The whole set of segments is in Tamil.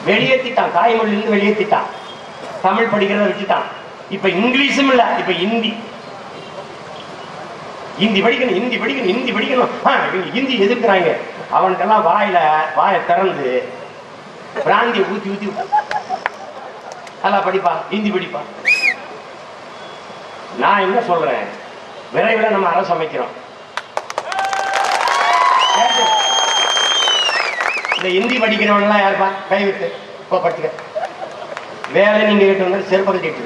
வெளியேத்திட்டான் தாய்மொழியிலிருந்து வெளியேத்திட்டான் தமிழ் படிக்கிறத விட்டுட்டான் இப்ப இங்கிலீஷும் இல்ல இப்ப ஹிந்தி ஹிந்தி படிக்கணும் ஹிந்தி படிக்கணும் ஹிந்தி படிக்கணும் ஆ, இவங்க ஹிந்தி எதிர்க்கிறாங்க அவனுக்கெல்லாம் வாயில வாயை திறந்து பிராந்திய ஊத்தி ஊத்தி நல்லா படிப்பா ஹிந்தி படிப்பா நான் என்ன சொல்றேன் விரைவில் நம்ம அரசு அமைக்கிறோம் கேட்டு. இந்த ஹிந்தி படிக்கிறவன்லாம் யாருப்பா கைவிட்டு இப்போ படிச்சுக்க வேலை நீங்க கேட்டு வந்தா செருப்ப கட்டிட்டு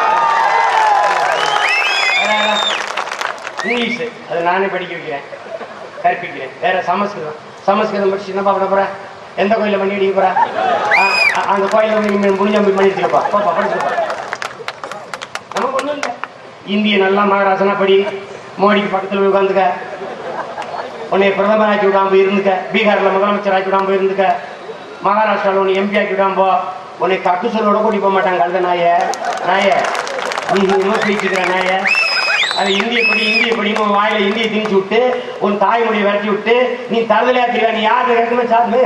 இங்கிலீஷ் அது நானே படிக்க வைக்கிறேன் கற்பிக்கிறேன் வேற சமஸ்கிருதம் சமஸ்கிருதம் படிச்சு என்னப்பா பண்ண போற எந்த கோயில்ல பண்ணி அடிக்க போற ஆ, ஆ, அந்த கோயில்ல போய் நீ முடிஞ்ச போய் பண்ணி வச்சுக்கப்பா போப்பா படிச்சுக்கப்பா நமக்கு ஒண்ணும் இல்லை இந்திய நல்லா மகாராசனா படி மோடிக்கு பக்கத்துல போய் உட்காந்துக்க உன்னை பிரதமர் ஆக்கி விடாம போய் இருந்துக்க பீகார்ல முதலமைச்சர் ஆக்கி விடாம போய் இருந்துக்க மகாராஷ்டிரால உன்னை எம்பி ஆக்கி விடாம போ உன்னை கட்டு சொல்லோட கூட்டி போக மாட்டாங்க கழுத நாய நாய நீ இன்னும் பேசிக்கிற நாய அது இந்திய படி இந்திய படின்னு உன் வாயில இந்திய திணிச்சு விட்டு உன் தாய்மொழியை விரட்டி விட்டு நீ தருதலையா தெரியா நீ யாரு கேட்குமே சாப்பிடு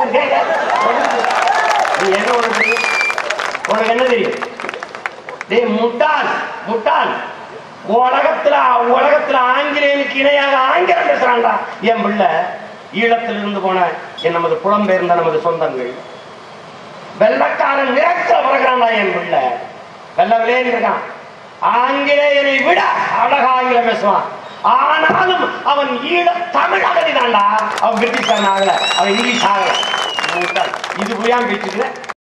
நீ என்ன உனக்கு தெரியும்? உனக்கு என்ன தெரியும் டேய் முட்டாள் முட்டாள் உலகத்துல உலகத்துல ஆங்கிலேயனுக்கு இணையாக ஆங்கிலம் பேசுறான்டா என் பிள்ளை ஈழத்தில் இருந்து போன என் நமது புலம்பெயர்ந்த நமது சொந்தங்கள் வெள்ளக்காரன் நிறத்துல பிறகுறான்டா என் பிள்ளை வெள்ள விளையாடி இருக்கான் ஆங்கிலேயரை விட அழகா ஆங்கிலம் பேசுவான் ஆனாலும் அவன் ஈழ தமிழ் அகதிதான்டா அவன் பிரிட்டிஷ்காரன் ஆகல அவன் இங்கிலீஷ் ஆகல முட்டாள். இது புரியாம பேசிக்கிறேன்